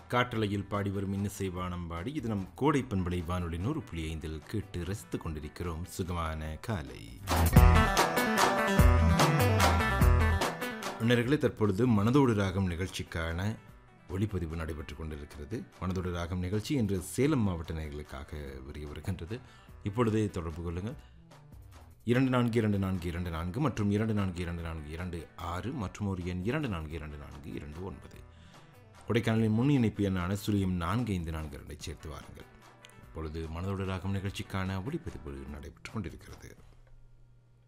காற்றலையில் பாடி வரும் இன்னிசை வானம்பாடி இது நம் கோடை பண்பலை வானொலி நூறு புள்ளி ஐந்தில் கேட்டு ரசித்துக் கொண்டிருக்கிறோம் சுகமான காலை நேயர்களே தற்பொழுது மனதோடு ராகம் நிகழ்ச்சிக்கான ஒளிப்பதிவு நடைபெற்றுக் கொண்டிருக்கிறது மனதோடு ராகம் நிகழ்ச்சி இன்று சேலம் மாவட்ட நேயர்களுக்காக விரிய வருகின்றது இப்பொழுதே தொடர்பு கொள்ளுங்கள் இரண்டு நான்கு இரண்டு நான்கு இரண்டு நான்கு மற்றும் இரண்டு நான்கு இரண்டு நான்கு இரண்டு ஆறு மற்றும் ஒரு எண் இரண்டு நான்கு இரண்டு நான்கு இரண்டு ஒன்பது கொடைக்கானலின் முன் இணைப்பு எண்ணான சுழியம் நான்கு ஐந்து நான்கு இரண்டை சேர்த்து வாருங்கள் இப்பொழுது மனதோடு ராகம் நிகழ்ச்சிக்கான ஒளிப்பதிவு நடைபெற்றுக் கொண்டிருக்கிறது